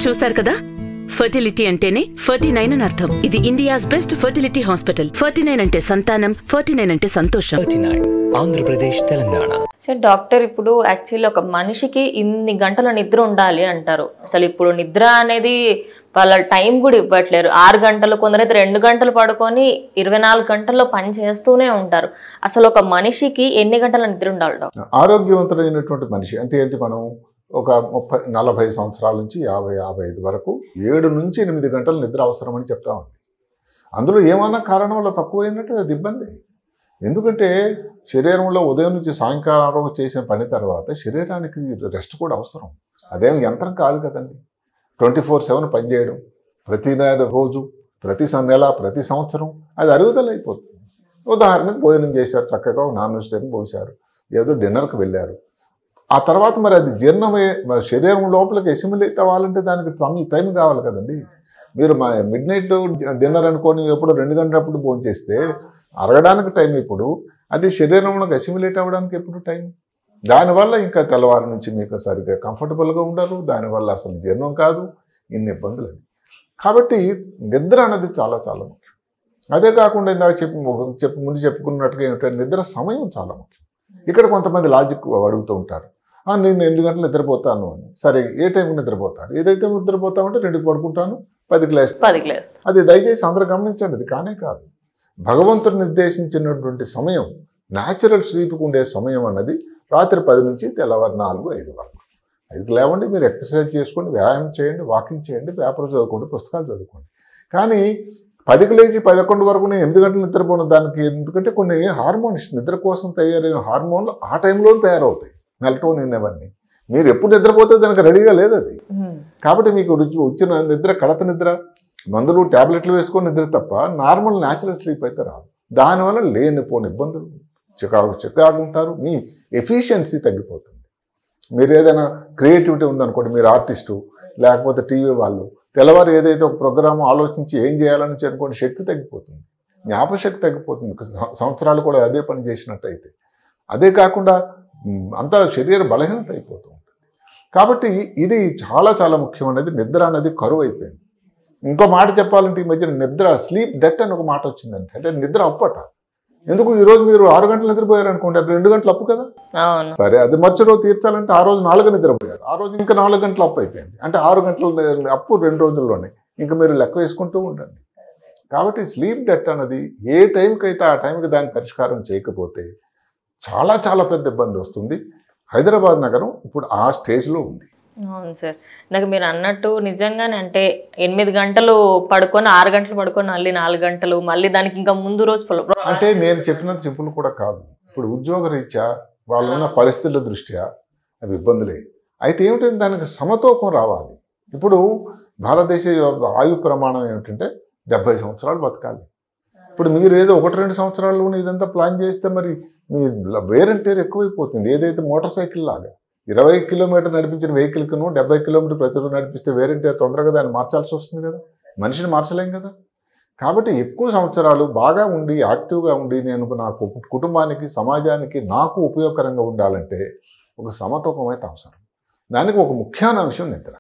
చూశారు కదా ఫర్టిలిటీ అంటేనే ఫర్టీ నైన్ అని అర్థం ఇది India's best fertility hospital forty nine అంటే సంతానం ఫర్టీ నైన్ అంటే సంతోషం thirty nine Andhra Pradesh Telangana so doctor ఇప్పుడు యాక్చువల్లీ ఒక మనిషికి ఇన్ని గంటల నిద్ర ఉండాలి అంటారు అసలు ఇప్పుడు నిద్ర అనేది వాళ్ళ టైం కూడా ఇవ్వట్లేరు ఆరు గంటలు కొందరైతే రెండు గంటలు పడుకొని ఇరవై నాలుగు గంటల్లో పని చేస్తూనే ఉంటారు అసలు ఒక మనిషికి ఎన్ని గంటల నిద్ర ఉండాలి డాక్టర్ ఆరోగ్యవంతుడైనటువంటి మనిషి అంటే ఏంటి మనం ఒక ముప్పై నలభై సంవత్సరాల నుంచి యాభై యాభై ఐదు వరకు ఏడు నుంచి ఎనిమిది గంటల నిద్ర అవసరం అని చెప్తా ఉంది అందులో ఏమైనా కారణం వల్ల తక్కువైందంటే అది ఇబ్బంది ఎందుకంటే శరీరంలో ఉదయం నుంచి సాయంకాలం వరకు చేసిన పని తర్వాత శరీరానికి రెస్ట్ కూడా అవసరం అదేం యంత్రం కాదు కదండి ట్వంటీ ఫోర్ సెవెన్ పనిచేయడం ప్రతి నెల రోజు ప్రతి సం- నెల ప్రతి సంవత్సరం అది అరుగుదల అయిపోతుంది ఉదాహరణకు భోజనం చేశారు చక్కగా ఒక నాన్ వెజిటేరియన్ పోసారు ఏదో డిన్నర్కి వెళ్ళారు ఆ తర్వాత మరి అది జీర్ణమై మరి శరీరం లోపలికి ఎసిమిలేట్ అవ్వాలంటే దానికి టైం టైం కావాలి కదండి మీరు మా మిడ్ నైట్ డిన్నర్ అనుకొని ఎప్పుడు రెండు గంటలప్పుడు భోజనం చేస్తే అరగడానికి టైం ఇప్పుడు అది శరీరంలోకి అసిమిలేట్ అవ్వడానికి ఎప్పుడు టైం దానివల్ల ఇంకా తెల్లవారి నుంచి మీకు సరిగ్గా కంఫర్టబుల్గా ఉండరు దానివల్ల అసలు జీర్ణం కాదు ఇన్ని ఇబ్బందులు అది కాబట్టి నిద్ర అన్నది చాలా చాలా ముఖ్యం అదే కాకుండా ఇందాక చెప్పి చెప్పి ముందు చెప్పుకున్నట్టుగా ఏమిటంటే నిద్ర సమయం చాలా ముఖ్యం ఇక్కడ కొంతమంది లాజిక్ అడుగుతూ ఉంటారు "ఆ, నేను ఎనిమిది గంటలు నిద్రపోతాను అని సరే ఏ టైంకి నిద్రపోతారు ఏ టైం నిద్రపోతామంటే రెండుకి పడుకుంటాను పదికి లేస్తాను పది గ్లాస్ అది దయచేసి అందరూ గమనించండి అది కానే కాదు భగవంతుడు నిర్దేశించినటువంటి సమయం న్యాచురల్ స్లీప్కి ఉండే సమయం అన్నది రాత్రి పది నుంచి తెల్లవారు నాలుగు ఐదు వరకు ఐదుకి లేవండి మీరు ఎక్సర్సైజ్ చేసుకోండి వ్యాయామం చేయండి వాకింగ్ చేయండి పేపర్ చదువుకోండి పుస్తకాలు చదువుకోండి కానీ పదికి లేచి పదకొండు వరకు నేను ఎనిమిది గంటలు నిద్రపోను దానికి ఎందుకంటే కొన్ని హార్మోన్స్ నిద్ర కోసం తయారైన హార్మోన్లు ఆ టైంలో తయారవుతాయి మెలటోనిన్ అవన్నీ మీరు ఎప్పుడు నిద్రపోతే దానికి రెడీగా లేదు అది కాబట్టి మీకు రుచి- వచ్చిన నిద్ర కడత నిద్ర మందులు ట్యాబ్లెట్లు వేసుకొని నిద్ర తప్ప నార్మల్ న్యాచురల్ స్లీప్ అయితే రాదు దానివల్ల లేనిపోని ఇబ్బందులు చికాకు చికాకు ఉంటారు మీ ఎఫిషియన్సీ తగ్గిపోతుంది మీరు ఏదైనా క్రియేటివిటీ ఉందనుకోండి మీరు ఆర్టిస్టు లేకపోతే టీవీ వాళ్ళు తెల్లవారు ఏదైతే ఒక ప్రోగ్రామ్ ఆలోచించి ఏం చేయాలని అనుకోండి శక్తి తగ్గిపోతుంది జ్ఞాపశక్తి తగ్గిపోతుంది ఒక సం- సంవత్సరాలు కూడా అదే పని చేసినట్టయితే అదే కాకుండా మ్, అంతా శరీర బలహీనత అయిపోతూ ఉంటుంది కాబట్టి ఇది చాలా చాలా ముఖ్యమైనది నిద్ర అనేది కరువు అయిపోయింది ఇంకో మాట చెప్పాలంటే ఈ మధ్యన నిద్ర స్లీప్ డెత్ అని ఒక మాట వచ్చిందంటే అంటే నిద్ర అప్పట ఎందుకు ఈ రోజు మీరు ఆరు గంటలు నిద్రపోయారు అనుకోండి అది రెండు గంటలు అప్పు కదా అవును సరే అది మరుసటి రోజు తీర్చాలంటే ఆ రోజు నాలుగు నిద్రపోయారు ఆ రోజు ఇంకా నాలుగు గంటలు అప్పు అయిపోయింది అంటే ఆరు గంటల అప్పు రెండు రోజుల్లోనే ఇంకా మీరు లెక్క వేసుకుంటూ ఉండండి కాబట్టి స్లీప్ డెట్ అన్నది ఏ టైంకి అయితే ఆ టైంకి దాని పరిష్కారం చేయకపోతే చాలా చాలా పెద్ద ఇబ్బంది వస్తుంది హైదరాబాద్ నగరం ఇప్పుడు ఆ స్టేజ్లో ఉంది అవును సార్ నాకు మీరు అన్నట్టు నిజంగానే అంటే ఎనిమిది గంటలు పడుకొని ఆరు గంటలు పడుకొని మళ్ళీ నాలుగు గంటలు మళ్ళీ దానికి ఇంకా ముందు రోజు పొల- అంటే నేను చెప్పినంత సింపుల్ కూడా కాదు ఇప్పుడు ఉద్యోగ రీత్యా వాళ్ళున్న పరిస్థితుల దృష్ట్యా అవి ఇబ్బందులే అయితే ఏమిటంటే దానికి సమతూకం రావాలి ఇప్పుడు భారతదేశ ఆయు ప్రమాణం ఏమిటంటే డెబ్బై సంవత్సరాలు బతకాలి ఇప్పుడు మీరు ఏదో ఒకటి రెండు సంవత్సరాల్లోనే ఇదంతా ప్లాన్ చేస్తే మరి మీ వేర్ అండ్ టేర్ ఎక్కువైపోతుంది ఏదైతే మోటార్ సైకిల్ లాగా ఇరవై కిలోమీటర్ నడిపించిన వెహికల్కిను డెబ్బై కిలోమీటర్ ప్రతిరోజు నడిపిస్తే వేర్ అండ్ టేర్ తొందరగా దాన్ని మార్చాల్సి వస్తుంది కదా మనిషిని మార్చలేం కదా కాబట్టి ఎక్కువ సంవత్సరాలు బాగా ఉండి యాక్టివ్గా ఉండి నేను నా కు- కుటుంబానికి సమాజానికి నాకు ఉపయోగకరంగా ఉండాలంటే ఒక సమతూకం అయితే అవసరం దానికి ఒక ముఖ్యమైన అంశం నిద్ర